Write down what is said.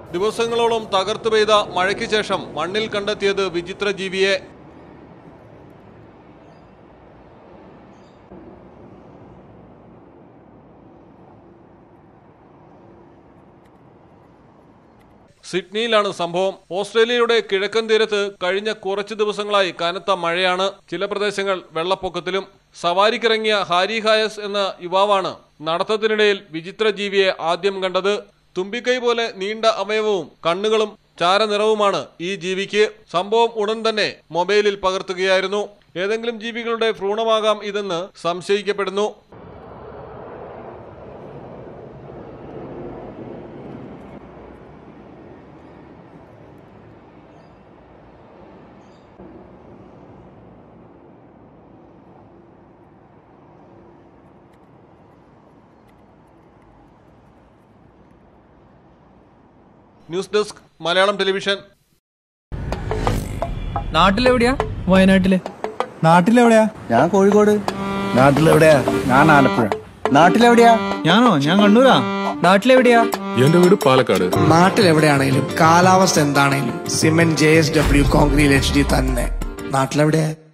ദിവസങ്ങളോളം തകർത്തു പെയ്ത മഴയ്ക്ക് ശേഷം മണ്ണിൽ കണ്ടെത്തിയത് വിചിത്ര ജീവിയെ സിഡ്നിയിലാണ് സംഭവം ഓസ്ട്രേലിയയുടെ കിഴക്കൻ തീരത്ത് കഴിഞ്ഞ കുറച്ചു ദിവസങ്ങളായി കനത്ത മഴയാണ് ചില പ്രദേശങ്ങൾ വെള്ളപ്പൊക്കത്തിലും സവാരിക്കിറങ്ങിയ ഹാരി ഹായസ് എന്ന യുവാവാണ് നടത്തത്തിനിടയിൽ വിചിത്ര ജീവിയെ ആദ്യം കണ്ടത് തുമ്പിക്കൈ പോലെ നീണ്ട അവയവവും കണ്ണുകളും ചാരനിറവുമാണ് ഈ ജീവിക്ക് സംഭവം ഉടൻ തന്നെ മൊബൈലിൽ പകർത്തുകയായിരുന്നു ഏതെങ്കിലും ജീവികളുടെ ഭ്രൂണമാകാം ഇതെന്ന് സംശയിക്കപ്പെടുന്നു ന്യൂസ് ഡെസ്ക് മലയാളം ടെലിവിഷൻ നാട്ടിലെവിടെയാ വയനാട്ടില് നാട്ടിലെവിടെയാ ഞാൻ കോഴിക്കോട് നാട്ടിലെവിടെയാ ഞാൻ ആലപ്പുഴ നാട്ടിലെവിടെയാ ഞാനോ ഞാൻ കണ്ണൂരാ നാട്ടിലെവിടെയാ എന്റെ വീട് പാലക്കാട് നാട്ടിലെവിടെയാണെങ്കിലും കാലാവസ്ഥ എന്താണെങ്കിലും cement J S W concrete H D തന്നെ നാട്ടിലെവിടെയാ